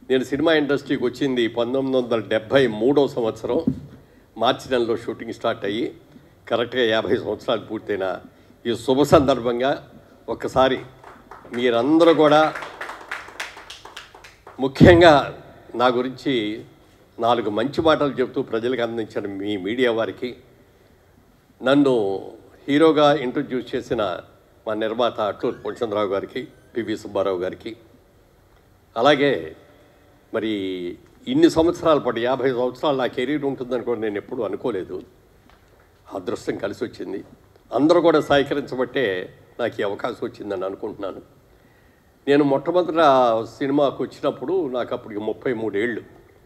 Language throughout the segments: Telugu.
నేను సినిమా ఇండస్ట్రీకి వచ్చింది పంతొమ్మిది వందల డెబ్భై మూడో సంవత్సరం మార్చి నెలలో షూటింగ్ స్టార్ట్ అయ్యి కరెక్ట్గా యాభై సంవత్సరాలు పూర్తయిన ఈ శుభ సందర్భంగా ఒక్కసారి మీరందరూ కూడా ముఖ్యంగా నా గురించి నాలుగు మంచి మాటలు చెబుతూ ప్రజలకు అందించిన మీ మీడియా వారికి నన్ను హీరోగా ఇంట్రడ్యూస్ చేసిన మా నిర్మాత అట్లూరు పొంచంద్రరావు గారికి పివి సుబ్బారావు గారికి అలాగే మరి ఇన్ని సంవత్సరాల పాటు యాభై సంవత్సరాలు నా కెరీర్ ఉంటుందని కూడా నేను ఎప్పుడూ అనుకోలేదు అదృష్టం కలిసి వచ్చింది అందరూ కూడా సహకరించబట్టే నాకు ఈ అవకాశం వచ్చిందని అనుకుంటున్నాను నేను మొట్టమొదట సినిమాకు వచ్చినప్పుడు నాకు అప్పటికి ముప్పై మూడేళ్ళు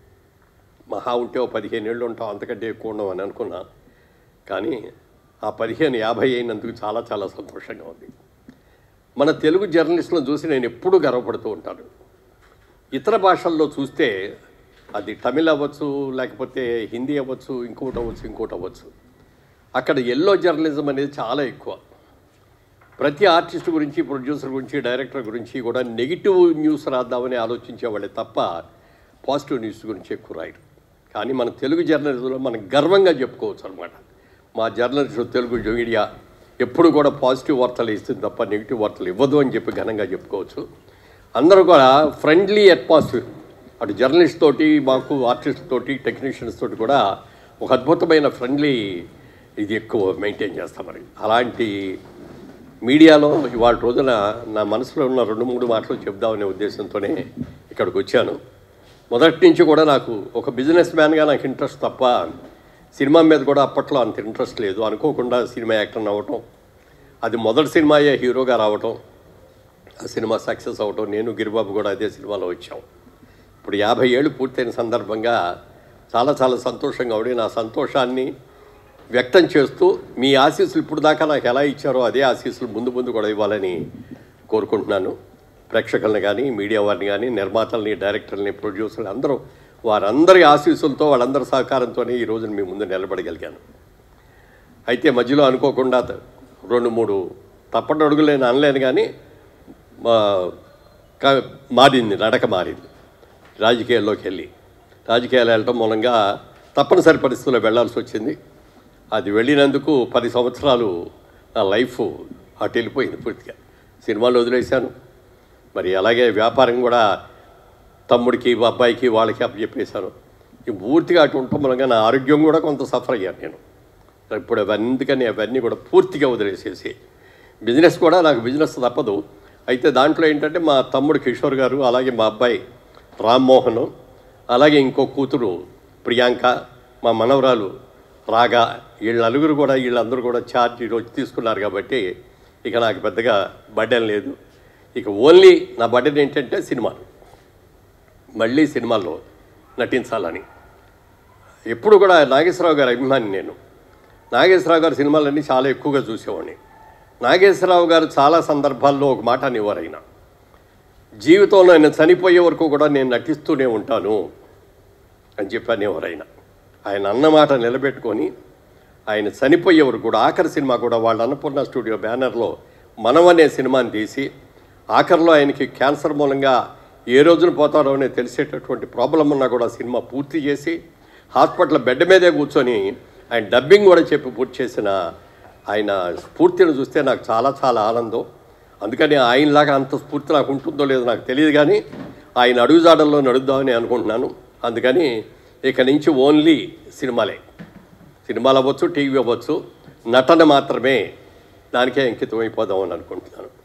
మహా ఉంటే ఓ పదిహేను ఏళ్ళు ఉంటాం అంతకంటే ఎక్కువ ఉండవు అని అనుకున్నా కానీ ఆ పదిహేను యాభై అయినందుకు చాలా చాలా సంతోషంగా ఉంది మన తెలుగు జర్నలిస్టులను చూసి నేను ఎప్పుడూ గర్వపడుతూ ఉంటాను ఇతర భాషల్లో చూస్తే అది తమిళ్ అవ్వచ్చు లేకపోతే హిందీ అవ్వచ్చు ఇంకోటి అవ్వచ్చు ఇంకోటి అవ్వచ్చు అక్కడ ఎల్లో జర్నలిజం అనేది చాలా ఎక్కువ ప్రతి ఆర్టిస్ట్ గురించి ప్రొడ్యూసర్ గురించి డైరెక్టర్ గురించి కూడా నెగిటివ్ న్యూస్ రాద్దామని ఆలోచించేవాళ్ళే తప్ప పాజిటివ్ న్యూస్ గురించి ఎక్కువ రాయరు కానీ మన తెలుగు జర్నలిజంలో మనం గర్వంగా చెప్పుకోవచ్చు అనమాట మా జర్నలిస్టు తెలుగు మీడియా ఎప్పుడు కూడా పాజిటివ్ వార్తలు ఇస్తుంది తప్ప నెగిటివ్ వార్తలు ఇవ్వదు అని చెప్పి ఘనంగా చెప్పుకోవచ్చు అందరూ కూడా ఫ్రెండ్లీ అట్మాస్ఫియర్ అటు జర్నలిస్ట్ తోటి మాకు ఆర్టిస్ట్ తోటి టెక్నీషియన్స్ తోటి కూడా ఒక అద్భుతమైన ఫ్రెండ్లీ ఇది ఎక్కువ మెయింటైన్ చేస్తాం మరి అలాంటి మీడియాలో ఇవాళ రోజున నా మనసులో ఉన్న రెండు మూడు మాటలు చెప్దామనే ఉద్దేశంతోనే ఇక్కడికి వచ్చాను మొదటి నుంచి కూడా నాకు ఒక బిజినెస్ మ్యాన్గా నాకు ఇంట్రెస్ట్ తప్ప సినిమా మీద కూడా అప్పట్లో అంత ఇంట్రెస్ట్ లేదు అనుకోకుండా సినిమా యాక్టర్ అవ్వటం అది మొదటి సినిమాయే హీరోగా రావటం ఆ సినిమా సక్సెస్ అవ్వటం నేను గిరిబాబు కూడా అదే సినిమాలో వచ్చాం ఇప్పుడు యాభై ఏళ్ళు పూర్తయిన సందర్భంగా చాలా చాలా సంతోషంగా ఉండి నా సంతోషాన్ని వ్యక్తం చేస్తూ మీ ఆశీస్సులు ఇప్పుడు దాకా నాకు ఎలా ఇచ్చారో అదే ఆశీస్సులు ముందు ముందు కూడా ఇవ్వాలని కోరుకుంటున్నాను ప్రేక్షకులను కానీ మీడియా వారిని కానీ నిర్మాతల్ని డైరెక్టర్ని ప్రొడ్యూసర్ని అందరూ వారందరి ఆశీస్సులతో వాళ్ళందరి సహకారంతోనే ఈ రోజున మీ ముందు నిలబడగలిగాను అయితే మధ్యలో అనుకోకుండా త- రెండు మూడు తప్పటి అడుగులేని అనలేను కానీ మా- క- మారింది నడక మారింది రాజకీయాల్లోకి వెళ్ళి రాజకీయాలు వెళ్ళటం మూలంగా తప్పనిసరి పరిస్థితుల్లో వెళ్ళాల్సి వచ్చింది అది వెళ్ళినందుకు పది సంవత్సరాలు నా లైఫ్ అటు వెళ్ళిపోయింది పూర్తిగా సినిమాలు వదిలేశాను మరి అలాగే వ్యాపారం కూడా తమ్ముడికి అబ్బాయికి వాళ్ళకి అప్పచెప్పేశాను ఈ పూర్తిగా అటు ఉండటం మూలంగా నా ఆరోగ్యం కూడా కొంత సఫర్ అయ్యాను నేను ఇప్పుడు అవన్నీ అవన్నీ కూడా పూర్తిగా వదిలేసేసి బిజినెస్ కూడా నాకు బిజినెస్ తప్పదు అయితే దాంట్లో ఏంటంటే మా తమ్ముడు కిషోర్ గారు అలాగే మా అబ్బాయి రామ్మోహన్ అలాగే ఇంకో కూతురు ప్రియాంక మా మనవరాలు రాగా వీళ్ళ నలుగురు కూడా వీళ్ళందరూ కూడా ఛార్జ్ ఈరోజు తీసుకున్నారు కాబట్టి ఇక నాకు పెద్దగా బడ్డెన్ లేదు ఇక ఓన్లీ నా బడ్డెన్ ఏంటంటే సినిమాలు మళ్ళీ సినిమాల్లో నటించాలని ఎప్పుడు కూడా నాగేశ్వరరావు గారి అభిమాని నేను నాగేశ్వరరావు గారి సినిమాలన్నీ చాలా ఎక్కువగా చూసేవాడిని నాగేశ్వరరావు గారు చాలా సందర్భాల్లో ఒక మాట అనేవారు ఆయన జీవితంలో ఆయన చనిపోయే వరకు కూడా నేను నటిస్తూనే ఉంటాను అని చెప్పి అనేవారు ఆయన ఆయన అన్నమాట నిలబెట్టుకొని ఆయన చనిపోయే వరకు కూడా ఆఖరి సినిమా కూడా వాళ్ళ అన్నపూర్ణ స్టూడియో బ్యానర్లో మనం అనే సినిమాని తీసి ఆఖరిలో ఆయనకి క్యాన్సర్ మూలంగా ఏ రోజున పోతారో అని తెలిసేటటువంటి ప్రాబ్లం ఉన్నా కూడా సినిమా పూర్తి చేసి హాస్పిటల్ బెడ్ మీదే కూర్చొని ఆయన డబ్బింగ్ కూడా చెప్పి పూర్తి చేసిన ఆయన స్ఫూర్తిని చూస్తే నాకు చాలా చాలా ఆనందం అందుకని ఆయనలాగా అంత స్ఫూర్తి నాకు ఉంటుందో లేదో నాకు తెలియదు కానీ ఆయన అడుగుజాడల్లో నడుద్దామని అనుకుంటున్నాను అందుకని ఇక నుంచి ఓన్లీ సినిమాలే సినిమాలు అవ్వచ్చు టీవీ అవ్వచ్చు నటన మాత్రమే దానికే అంకితం అయిపోదామని అనుకుంటున్నాను